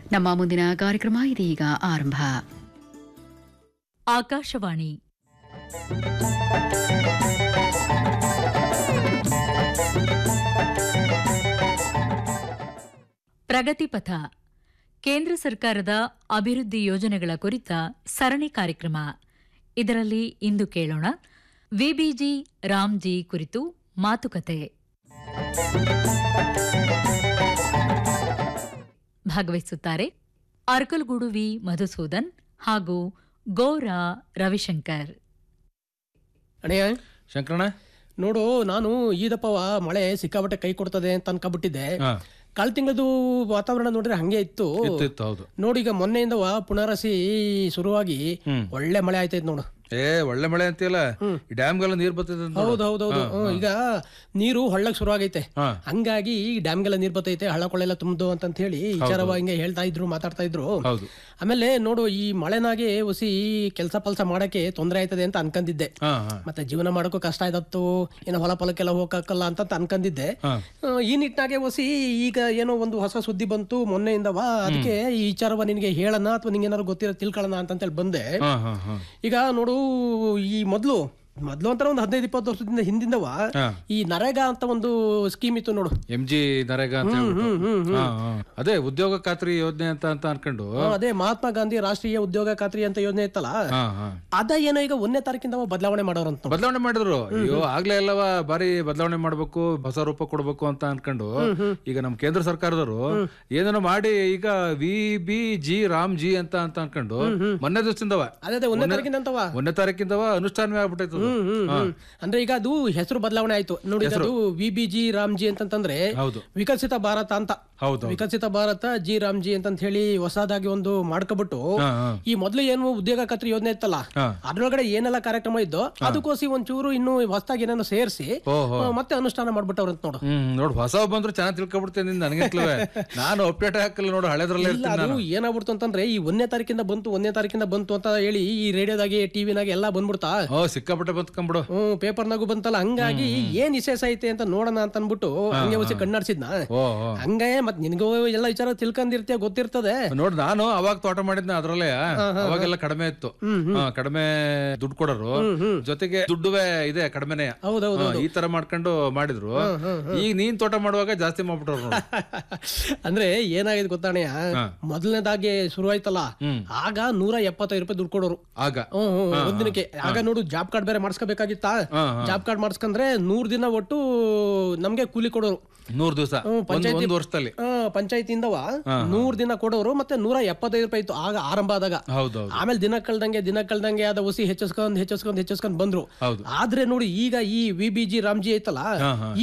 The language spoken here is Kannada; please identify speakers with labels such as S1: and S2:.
S1: ನಮ್ಮ ಮುಂದಿನ ಕಾರ್ಯಕ್ರಮ ಇದೀಗ ಆರಂಭ
S2: ಆಕಾಶವಾಣಿ ಪ್ರಗತಿಪಥ ಕೇಂದ್ರ ಸರ್ಕಾರದ ಅಭಿವೃದ್ಧಿ ಯೋಜನೆಗಳ ಕುರಿತ ಸರಣಿ ಕಾರ್ಯಕ್ರಮ ಇದರಲ್ಲಿ ಇಂದು ಕೇಳೋಣ ವಿಬಿಜಿ ರಾಮ್ಜಿ ಕುರಿತು ಮಾತುಕತೆ ಭಾಗವಹಿಸುತ್ತಾರೆ ಅರ್ಕಲ್ಗೂಡು ವಿ ಮಧುಸೂದನ್ ಹಾಗೂ ಗೋರಾ ರವಿಶಂಕರ್
S3: ಅಣ್ಣಯ್ಯ
S4: ಶಂಕರಣ್ಣ
S3: ನೋಡು ನಾನು ಈದಪ್ಪವ ಮಳೆ ಸಿಕ್ಕಾಬಟ್ಟೆ ಕೈ ಕೊಡ್ತದೆ ಅಂತ ಅನ್ಕೊಬಿಟ್ಟಿದ್ದೆ
S4: ಹಾ
S3: ಕಳ್ ತಿಂಗಳದು ವಾತಾವರಣ ನೋಡಿದ್ರೆ ಹಂಗೆ ಇತ್ತು
S4: ಇತ್ತು ಇತ್ತು ಹೌದು
S3: ನೋಡಿ ಈಗ ಮೊನ್ನೆಯಿಂದ ಪುನರಸಿ ಶುರುವಾಗಿ
S4: ಹ್ಮ್.
S3: ಒಳ್ಳೆ ಮಳೆ ಆಯ್ತೈತ್ ನೋಡು
S4: ಏ ಒಳ್ಳೆ ಮಳೆ ಅಂತೀಯಲ್ಲ ಈ ಡ್ಯಾಮ್ಗೆಲ್ಲ ನೀರ್ ಬರ್ತೈತೆ ಅಂತ ನೋಡು.
S3: ಹೌದು ಹೌದು ಹೌದು ಹ್ಮ್, ಈಗ ನೀರು ಹಳ್ಳಕ್ ಶುರು ಆಗೈತೆ
S4: ಹಾ
S3: ಹಂಗಾಗಿ ಈ ಡ್ಯಾಮ್ಗೆಲ್ಲ ನೀರ್ ಬರ್ತೈತೆ ಹಳ್ಳ ಕೊಳ್ಳೆಲ್ಲ ತುಂಬದು ಅಂತ ಹೇಳಿ ವಿಚಾರವ ಹಿಂಗೆ ಹೇಳ್ತಾ ಇದ್ರು ಮಾತಾಡ್ತಾ ಇದ್ರು
S4: ಹೌದು
S3: ಆಮೇಲೆ ನೋಡು ಈ ಮಳೆನಾಗೆ ಒಸಿ ಕೆಲಸ ಪಲ್ಸ ಮಾಡಕ್ಕೆ ತೊಂದರೆ ಆಯ್ತದೆ ಅಂತ ಅನ್ಕೊಂಡಿದ್ದೆ
S4: ಹಾ ಹಾ
S3: ಮತ್ತೆ ಜೀವನ ಮಾಡೋಕ್ಕೂ ಕಷ್ಟ ಆಯ್ತತ್ತು ಏನೋ ಹೊಲ ಫಲಕ್ಕೆಲ್ಲ ಹೋಗಕ್ಕಲ್ಲ ಅಂತ ಅನ್ಕೊಂಡಿದ್ದೆ
S4: ಹಾ
S3: ಆ, ಈ ನಿಟ್ಟಿನಾಗೆ ಹೊಸಿ ಈಗ ಏನೋ ಒಂದು ಹೊಸ ಸುದ್ದಿ ಬಂತು ಮೊನ್ನೆಯಿಂದವಾ ಅದಕ್ಕೆ ಈ ವಿಚಾರವ ನಿನಗೆ ಹೇಳೋಣ ಅಥವಾ ನಿಂಗೆ ಏನಾದ್ರು ಗೊತ್ತಿರೋ ತಿಳ್ಕೊಳ್ಳೋಣ ಅಂತಂತೇಳಿ ಬಂದೆ
S4: ಹಾ ಹಾ ಹಾ
S3: ಈಗ ನೋಡು ಈ ಮೊದ್ಲು ಮೊದ್ಲು ಅಂತಾರ ಒಂದು ಹದಿನೈದು ಇಪ್ಪತ್ತು ವರ್ಷದಿಂದ ಹಿಂದಿಂದವ
S4: ಹಾ.
S3: ಈ ನರೇಗಾ ಅಂತ ಒಂದು ಸ್ಕೀಮ್ ಇತ್ತು ನೋಡು
S4: ಎಂ ಜಿ ನರೇಗಾ ಅಂತ ಹೇಳ್ಬಿಟ್ಟು ಹಾ, ಹಾ. ಅದೇ ಉದ್ಯೋಗ ಖಾತ್ರಿ ಯೋಜನೆ ಅಂತ ಅಂತ ಅನ್ಕೊಂಡು
S3: ಆ, ಅದೇ ಮಹಾತ್ಮ ಗಾಂಧಿ ರಾಷ್ಟ್ರೀಯ ಉದ್ಯೋಗ ಖಾತ್ರಿ ಅಂತ ಯೋಜನೆ ಇತ್ತಲ್ಲ
S4: ಹಾ ಹಾ
S3: ಅದ ಏನೋ ಈಗ ಒಂದನೇ ತಾರೀಕಿಂದ ಬದಲಾವಣೆ ಮಾಡೋರಂತ ನೋಡು.
S4: ಬದಲಾವಣೆ ಮಾಡಿದ್ರು ಅಯ್ಯೋ ಆಗ್ಲೇ ಎಲ್ಲವ ಬಾರಿ ಬದಲಾವಣೆ ಮಾಡ್ಬೇಕು ಹೊಸ ರೂಪ ಕೊಡ್ಬೇಕು ಅಂತ ಅನ್ಕೊಂಡು ಈಗ ನಮ್ ಕೇಂದ್ರ ಸರ್ಕಾರದವರು ಏನೇನೋ ಮಾಡಿ ಈಗ V B G Ram G ಅಂತ ಅಂತ ಅನ್ಕೊಂಡು ಮೊನ್ನೆ ದಿವಸದಿಂದವ
S3: ಅದೇ ಅದೇ ಒಂದನೇ ತಾರೀಕಿಂದ ಅಂತವ
S4: ಒಂದನೇ ತಾರೀಕಿಂದವ ಅನುಷ್ಠಾನವೇ ಆಗ್ಬಿಟ್ಟೈತು ಅದು.
S3: ಹ್ಮ್, ಹ್ಮ್, ಹ್ಮ್. ಅಂದ್ರೆ ಈಗ ಅದು ಹೆಸರು ಬದಲಾವಣೆ ಆಯ್ತು ನೋಡಿ ಈಗ ಅದು ವಿ ಬಿ ಜಿ ರಾಮ್ಜಿ ಅಂತಂತಂದ್ರೆ
S4: ಹೌದು
S3: ವಿಕಸಿತ ಭಾರತ ಅಂತ
S4: ಹೌದು
S3: ವಿಕಸಿತ ಭಾರತ ಜಿ ರಾಮ್ಜಿ ಅಂತ ಹೇಳಿ ಹೊಸದಾಗಿ ಒಂದು ಮಾಡ್ಕೊಬಿಟ್ಟು
S4: ಹಾ ಹಾ
S3: ಈ ಮೊದಲು ಏನು ಉದ್ಯೋಗ ಖಾತ್ರಿ ಯೋಜನೆ ಇತ್ತಲ್ಲ
S4: ಹಾ.
S3: ಅದ್ರೊಳಗಡೆ ಏನೆಲ್ಲ ಕಾರ್ಯಕ್ರಮ ಇದ್ದೋ ಅದಕ್ಕೋಸಿ ಒಂಚೂರು ಇನ್ನು ಹೊಸದಾಗಿ ಏನೇನೋ ಸೇರಿಸಿ
S4: ಓಹೋ
S3: ಮತ್ತೆ ಅನುಷ್ಠಾನ ಮಾಡ್ಬಿಟ್ಟವ್ರಂತ ನೋಡು
S4: ಹ್ಮ್ ನೋಡು ಹೊಸ ಬಂದ್ರು ಚೆನ್ನಾಗಿ ತಿಳ್ಕೊಬಿಡ್ತೇನೆ ನಿಂದ ನನಗಿಂತಲೇ ನಾನು ಅಪ್ಡೇಟ್ ಹಾಕಲ್ಲ ನೋಡು ಹಳೆದ್ರಲ್ಲೇ
S3: ಇಲ್ಲ
S4: ಇರ್ತೀನಿ
S3: ಅದು
S4: ನಾನು
S3: ಏನಾಗ್ಬಿಡ್ತು ಅಂತಂದ್ರೆ ಈ ಒಂದನೇ ತಾರೀಕಿಂದ ಬಂತು ಒಂದನೇ ತಾರೀಕಿಂದ ಬಂತು ಅಂತ ಹೇಳಿ ಈ ರೇಡಿಯೋದಾಗೆ ಟಿವಿನಾಗೆ ಎಲ್ಲ ಬಂದ್ಬಿಡ್ತಾ
S4: ಓ ಸಿಕ್ಕಾಪಟ್ಟೆ ಬಂತ್ಕೊಂಬಿಡು
S3: ಹ್ಮ್ ಪೇಪರ್ನಾಗೂ ಬಂತಲ್ಲ ಹಂಗಾಗಿ ಏನ್ ವಿಶೇಷ ಐತೆ ಅಂತ ನೋಡೋಣ ಅಂತ ಅನ್ಬಿಟ್ಟು ಹಂಗೆ ಹೊಸಿ ಕಣ್ಣಾಡ್ಸಿದ್ನ
S4: ಓ ಓ.
S3: ಹಂಗೆ ಮತ್ ನಿನ್ಗೂ ಎಲ್ಲ ವಿಚಾರ ತಿಳ್ಕೊಂಡಿರ್ತೀಯ ಗೊತ್ತಿರ್ತದೆ
S4: ನೋಡ್ ನಾನು ಅವಾಗ ತೋಟ ಮಾಡಿದ್ನ ಅದ್ರಲ್ಲೇ ಅವಾಗೆಲ್ಲ ಕಡಿಮೆ ಇತ್ತು ಹಾ, ಕಡಿಮೆ ದುಡ್ಡು ಕೊಡೋರು ಜೊತೆಗೆ ದುಡ್ಡುವೆ ಇದೆ ಕಡಿಮೆನೆ
S3: ಹೌದೌದು
S4: ಈ ತರ ಮಾಡ್ಕೊಂಡು ಮಾಡಿದ್ರು ಈಗ ನೀನ್ ತೋಟ ಮಾಡುವಾಗ ಜಾಸ್ತಿ ಮಾಡ್ಬಿಟ್ಟವ್ರು ನೋಡು
S3: ಅಂದ್ರೆ ಏನಾಗಿದೆ ಗೊತ್ತಾಣೆಯ ಮೊದಲನೇದಾಗಿ ಶುರು ಆಯ್ತಲ್ಲ
S4: ಹ್ಮ್.
S3: ಆಗ ನೂರ ಎಪ್ಪತ್ತೈದು ರೂಪಾಯಿ ದುಡ್ಡು ಕೊಡೋರು
S4: ಆಗ
S3: ಹ್ಮ್ ಹ್ಮ್ ಒಂದಿನಕ್ಕೆ ಆಗ ನೋಡು ಜಾಬ್ ಕಾರ್ಡ್ ಬೇರೆ ಮಾಡಿಸ್ಕೋಬೇಕಾಗಿತ್ತಾ
S4: ಹಾ, ಹಾ.
S3: ಜಾಬ್ ಕಾರ್ಡ್ ಮಾಡಿಸ್ಕೊಂಡ್ರೆ ನೂರ್ ದಿನ ಒಟ್ಟು ನಮ್ಗೆ ಕೂಲಿ ಕೊಡೋರು
S4: ನೂರ್ ದಿವಸ
S3: ಹ್ಮ್,
S4: ಒಂದ್
S3: ಪಂಚಾಯ್ತಿ-
S4: ಒಂದ್ ವರ್ಷದಲ್ಲಿ
S3: ಪಂಚಾಯತಿಂದವ ನೂರ್ ದಿನ ಕೊಡೋರು ಮತ್ತೆ ನೂರ ಎಪ್ಪತ್ತೈದು ರೂಪಾಯಿ ಇತ್ತು ಆಗ ಆರಂಭ ಆದಾಗ
S4: ಹೌದೌದು
S3: ಆಮೇಲೆ ದಿನ ಕಳ್ದಂಗೆ ದಿನ ಕಳ್ದಂಗೆ ಅದ ಹುಸಿ ಹೆಚ್ಚಿಸ್ಕೊಂಡ್ ಹೆಚ್ಚಿಸ್ಕೊಂಡ್ ಹೆಚ್ಚಿಸ್ಕೊಂಡ್ ಬಂದ್ರು
S4: ಹೌದು
S3: ಆದ್ರೆ ನೋಡಿ ಈಗ ಈ ವಿ ಬಿ ಜಿ ರಾಮ್ಜಿ ಐತಲ್ಲ
S4: ಹಾ, ಹಾ.